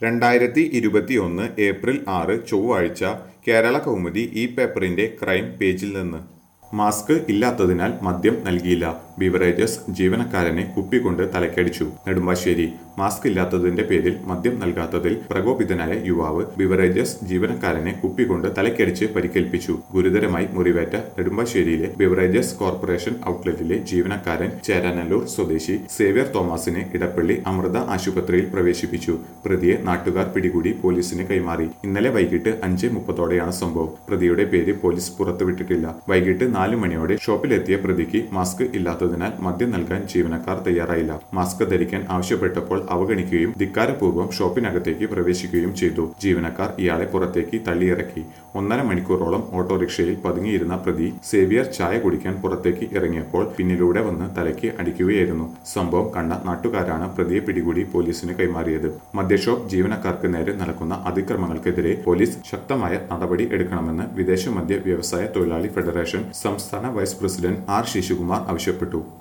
രണ്ടായിരത്തി ഇരുപത്തിയൊന്ന് ഏപ്രിൽ ആറ് ചൊവ്വാഴ്ച കേരള കൗമുദി ഈ പേപ്പറിന്റെ ക്രൈം പേജിൽ നിന്ന് മാസ്ക് ഇല്ലാത്തതിനാൽ മദ്യം നൽകിയില്ല ബിവറേജസ് ജീവനക്കാരനെ കുപ്പികൊണ്ട് തലക്കടിച്ചു നെടുമ്പാശ്ശേരി മാസ്ക് ഇല്ലാത്തതിന്റെ പേരിൽ മദ്യം നൽകാത്തതിൽ പ്രകോപിതനായ യുവാവ് ബിവറേജസ് ജീവനക്കാരനെ കുപ്പികൊണ്ട് തലക്കടിച്ച് പരിക്കേൽപ്പിച്ചു ഗുരുതരമായി മുറിവേറ്റ നെടുമ്പാശ്ശേരിയിലെ ബിവറേജസ് കോർപ്പറേഷൻ ഔട്ട്ലെറ്റിലെ ജീവനക്കാരൻ ചേരാനല്ലൂർ സ്വദേശി സേവ്യർ തോമസിനെ ഇടപ്പള്ളി അമൃത ആശുപത്രിയിൽ പ്രവേശിപ്പിച്ചു പ്രതിയെ നാട്ടുകാർ പിടികൂടി പോലീസിന് കൈമാറി ഇന്നലെ വൈകിട്ട് അഞ്ച് മുപ്പതോടെയാണ് സംഭവം പ്രതിയുടെ പേര് പോലീസ് പുറത്തുവിട്ടിട്ടില്ല വൈകിട്ട് നാല് മണിയോടെ ഷോപ്പിലെത്തിയ പ്രതിക്ക് മാസ്ക് ഇല്ലാത്തതിനാൽ മദ്യം നൽകാൻ ജീവനക്കാർ തയ്യാറായില്ല മാസ്ക് ധരിക്കാൻ ആവശ്യപ്പെട്ടപ്പോൾ അവഗണിക്കുകയും ധിക്കാരപൂർവ്വം ഷോപ്പിനകത്തേക്ക് പ്രവേശിക്കുകയും ചെയ്തു ജീവനക്കാർ ഇയാളെ പുറത്തേക്ക് തള്ളിയിറക്കി ഒന്നര മണിക്കൂറോളം ഓട്ടോറിക്ഷയിൽ പതുങ്ങിയിരുന്ന പ്രതി സേവിയർ ചായ കുടിക്കാൻ പുറത്തേക്ക് ഇറങ്ങിയപ്പോൾ പിന്നിലൂടെ വന്ന് തലയ്ക്ക് അടിക്കുകയായിരുന്നു സംഭവം കണ്ട നാട്ടുകാരാണ് പ്രതിയെ പിടികൂടി പോലീസിന് കൈമാറിയത് മദ്യഷോപ്പ് ജീവനക്കാർക്ക് നേരെ നടക്കുന്ന അതിക്രമങ്ങൾക്കെതിരെ പോലീസ് ശക്തമായ നടപടി എടുക്കണമെന്ന് വിദേശ മദ്യ വ്യവസായ തൊഴിലാളി ഫെഡറേഷൻ സംസ്ഥാന വൈസ് പ്രസിഡന്റ് ആർ ശശികുമാർ ആവശ്യപ്പെട്ടു